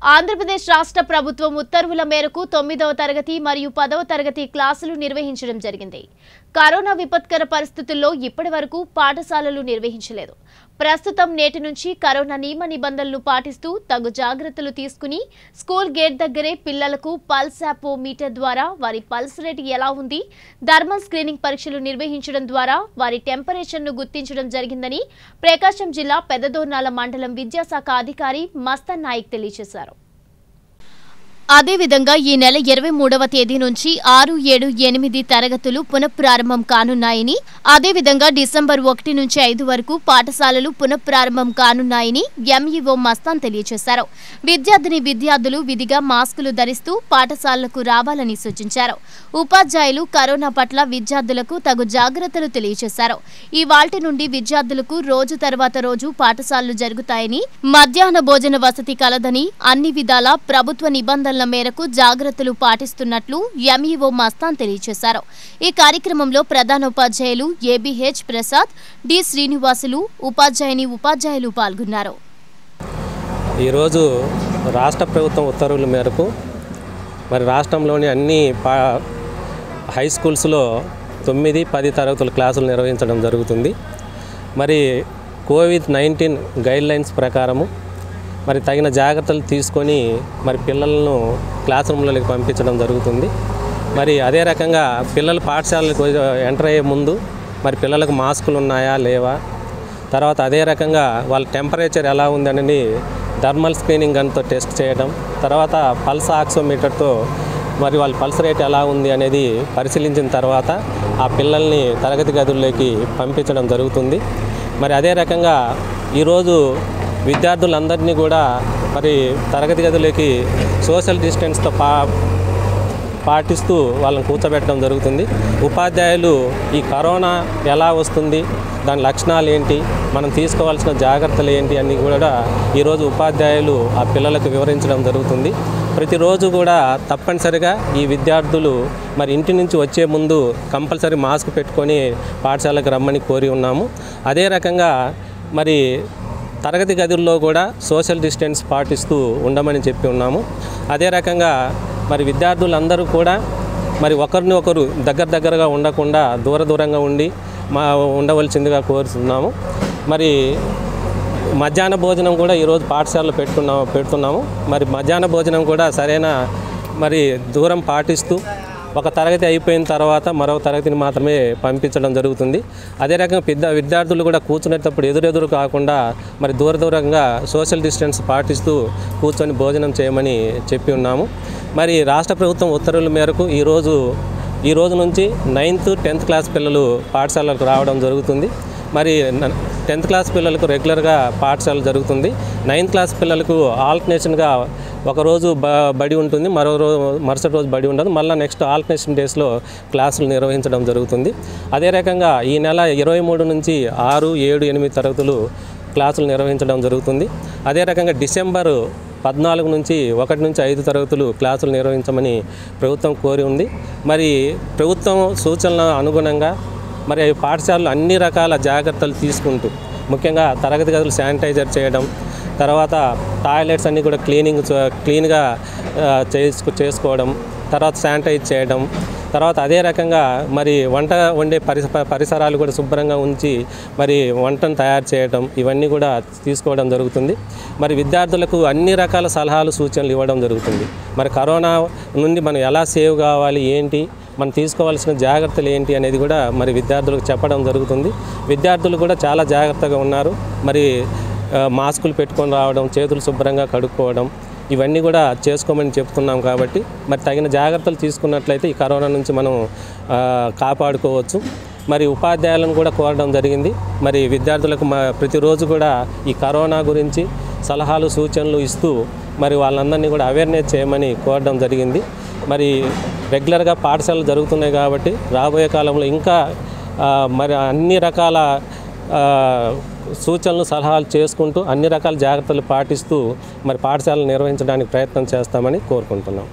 ఆంధ్రప్రదేశ్ రాష్ట్ర ప్రభుత్వం ఉత్తర్వుల మేరకు తొమ్మిదవ తరగతి మరియు పదవ తరగతి క్లాసులు నిర్వహించడం జరిగింది కరోనా విపత్కర పరిస్థితుల్లో ఇప్పటి వరకు పాఠశాలలు నిర్వహించలేదు ప్రస్తుతం నేటి నుంచి కరోనా నియమ నిబంధనలు పాటిస్తూ తగు జాగ్రత్తలు తీసుకుని స్కూల్ గేట్ దగ్గరే పిల్లలకు పల్స్ యాపో మీటర్ ద్వారా వారి పల్స్ రేట్ ఎలా ఉంది థర్మల్ స్క్రీనింగ్ పరీక్షలు నిర్వహించడం ద్వారా వారి టెంపరేచర్ను గుర్తించడం జరిగిందని ప్రకాశం జిల్లా పెద్దదోర్నాల మండలం విద్యాశాఖ అధికారి మస్తన్ నాయక్ తెలియజేశారు అదేవిధంగా ఈ నెల ఇరవై మూడవ తేదీ నుంచి ఆరు ఏడు ఎనిమిది తరగతులు పునఃప్రారంభం కానున్నాయని అదేవిధంగా డిసెంబర్ ఒకటి నుంచి ఐదు వరకు పాఠశాలలు పునఃప్రారంభం కానున్నాయని ఎంఈఓ మస్తాన్ తెలియజేశారు విద్యార్థిని విద్యార్థులు విధిగా మాస్కులు ధరిస్తూ పాఠశాలలకు రావాలని సూచించారు ఉపాధ్యాయులు కరోనా పట్ల విద్యార్థులకు తగు జాగ్రత్తలు తెలియజేశారు ఈ వాల్టి నుండి విద్యార్థులకు రోజు తర్వాత రోజు పాఠశాలలు జరుగుతాయని మధ్యాహ్న భోజన వసతి కలదని అన్ని విధాల ప్రభుత్వ నిబంధనల మేరకు జాగ్రత్తలు పాటిస్తున్నట్లు ఎంఈఓ మస్తాన్ తెలియజేశారు ఈ కార్యక్రమంలో ప్రధానోపాధ్యాయులు ఏబిహెచ్ ప్రసాద్ డి శ్రీనివాసులు ఉపాధ్యాయుని ఉపాధ్యాయులు పాల్గొన్నారు ఈరోజు రాష్ట్ర ప్రభుత్వం ఉత్తర్వుల మేరకు మరి రాష్ట్రంలోని అన్ని పా హై స్కూల్స్లో తొమ్మిది పది తరగతుల క్లాసులు నిర్వహించడం జరుగుతుంది మరి కోవిడ్ నైన్టీన్ గైడ్ లైన్స్ ప్రకారము మరి తగిన జాగ్రత్తలు తీసుకొని మరి పిల్లలను క్లాస్ రూమ్లోకి పంపించడం జరుగుతుంది మరి అదే రకంగా పిల్లలు పాఠశాలకు ఎంటర్ అయ్యే ముందు మరి పిల్లలకు మాస్కులు ఉన్నాయా లేవా తర్వాత అదే రకంగా వాళ్ళ టెంపరేచర్ ఎలా ఉందని థర్మల్ స్క్రీనింగ్ గన్తో టెస్ట్ చేయడం తర్వాత పల్స్ ఆక్సోమీటర్తో మరి వాళ్ళ పల్స్ రేట్ ఎలా ఉంది అనేది పరిశీలించిన తర్వాత ఆ పిల్లల్ని తరగతి గదుల్లోకి పంపించడం జరుగుతుంది మరి అదే రకంగా ఈరోజు విద్యార్థులందరినీ కూడా మరి తరగతి గదులకి సోషల్ డిస్టెన్స్తో పా పాటిస్తూ వాళ్ళని కూర్చోబెట్టడం జరుగుతుంది ఉపాధ్యాయులు ఈ కరోనా ఎలా వస్తుంది దాని లక్షణాలు ఏంటి మనం తీసుకోవాల్సిన జాగ్రత్తలు ఏంటి అన్ని కూడా ఈరోజు ఉపాధ్యాయులు ఆ పిల్లలకు వివరించడం జరుగుతుంది ప్రతిరోజు కూడా తప్పనిసరిగా ఈ విద్యార్థులు మరి ఇంటి నుంచి వచ్చే ముందు కంపల్సరీ మాస్క్ పెట్టుకొని పాఠశాలకు రమ్మని కోరి ఉన్నాము అదే రకంగా మరి తరగతి గదుల్లో కూడా సోషల్ డిస్టెన్స్ పాటిస్తూ ఉండమని చెప్పి ఉన్నాము అదే రకంగా మరి విద్యార్థులందరూ కూడా మరి ఒకరిని ఒకరు దగ్గర దగ్గరగా ఉండకుండా దూర దూరంగా ఉండి మా ఉండవలసిందిగా కోరుతున్నాము మరి మధ్యాహ్న భోజనం కూడా ఈరోజు పాఠశాలలో పెట్టుకున్నాము పెడుతున్నాము మరి మధ్యాహ్న భోజనం కూడా సరైన మరి దూరం పాటిస్తూ ఒక తరగతి అయిపోయిన తర్వాత మరో తరగతిని మాత్రమే పంపించడం జరుగుతుంది అదే రకంగా పెద్ద విద్యార్థులు కూడా కూర్చునేటప్పుడు ఎదురెదురు కాకుండా మరి దూర దూరంగా సోషల్ డిస్టెన్స్ పాటిస్తూ కూర్చొని భోజనం చేయమని చెప్పి ఉన్నాము మరి రాష్ట్ర ప్రభుత్వం ఉత్తర్వుల మేరకు ఈరోజు ఈ రోజు నుంచి నైన్త్ టెన్త్ క్లాస్ పిల్లలు పాఠశాలకు రావడం జరుగుతుంది మరి టెన్త్ క్లాస్ పిల్లలకు రెగ్యులర్గా పాఠశాల జరుగుతుంది నైన్త్ క్లాస్ పిల్లలకు ఆల్టర్నేషన్గా ఒకరోజు బ బడి ఉంటుంది మరో రోజు మరుసటి రోజు బడి ఉండదు మళ్ళీ నెక్స్ట్ ఆల్టర్నేషన్ డేస్లో క్లాసులు నిర్వహించడం జరుగుతుంది అదే రకంగా ఈ నెల ఇరవై మూడు నుంచి ఆరు ఏడు ఎనిమిది తరగతులు క్లాసులు నిర్వహించడం జరుగుతుంది అదే రకంగా డిసెంబరు పద్నాలుగు నుంచి ఒకటి నుంచి ఐదు తరగతులు క్లాసులు నిర్వహించమని ప్రభుత్వం కోరి ఉంది మరి ప్రభుత్వం సూచనల అనుగుణంగా మరి పాఠశాలలు అన్ని రకాల జాగ్రత్తలు తీసుకుంటూ ముఖ్యంగా తరగతి గదులు శానిటైజర్ చేయడం తర్వాత టాయిలెట్స్ అన్నీ కూడా క్లీనింగ్ క్లీన్గా చేసుకు చేసుకోవడం తర్వాత శానిటైజ్ చేయడం తర్వాత అదే రకంగా మరి వంట వండే పరిస పరిసరాలు కూడా శుభ్రంగా ఉంచి మరి వంటను తయారు చేయడం ఇవన్నీ కూడా తీసుకోవడం జరుగుతుంది మరి విద్యార్థులకు అన్ని రకాల సలహాలు సూచనలు ఇవ్వడం జరుగుతుంది మరి కరోనా నుండి మనం ఎలా సేవ్ కావాలి ఏంటి మనం తీసుకోవాల్సిన జాగ్రత్తలు ఏంటి అనేది కూడా మరి విద్యార్థులకు చెప్పడం జరుగుతుంది విద్యార్థులు కూడా చాలా జాగ్రత్తగా ఉన్నారు మరి ఆ, మాస్కులు పెట్టుకొని రావడం చేతులు శుభ్రంగా కడుక్కోవడం ఇవన్నీ కూడా చేసుకోమని చెప్తున్నాం కాబట్టి మరి తగిన జాగ్రత్తలు తీసుకున్నట్లయితే ఈ కరోనా నుంచి మనం ఆ, కాపాడుకోవచ్చు మరి ఉపాధ్యాయులను కూడా కోరడం జరిగింది మరి విద్యార్థులకు మా ప్రతిరోజు కూడా ఈ కరోనా గురించి సలహాలు సూచనలు ఇస్తూ మరి వాళ్ళందరినీ కూడా అవేర్నెస్ చేయమని కోరడం జరిగింది మరి రెగ్యులర్గా పాఠశాలలు జరుగుతున్నాయి కాబట్టి రాబోయే కాలంలో ఇంకా ఆ, మరి అన్ని రకాల ఆ, సూచనలు సలహాలు చేసుకుంటూ అన్ని రకాల జాగ్రత్తలు పాటిస్తూ మరి పాఠశాలలు నిర్వహించడానికి ప్రయత్నం చేస్తామని కోరుకుంటున్నాం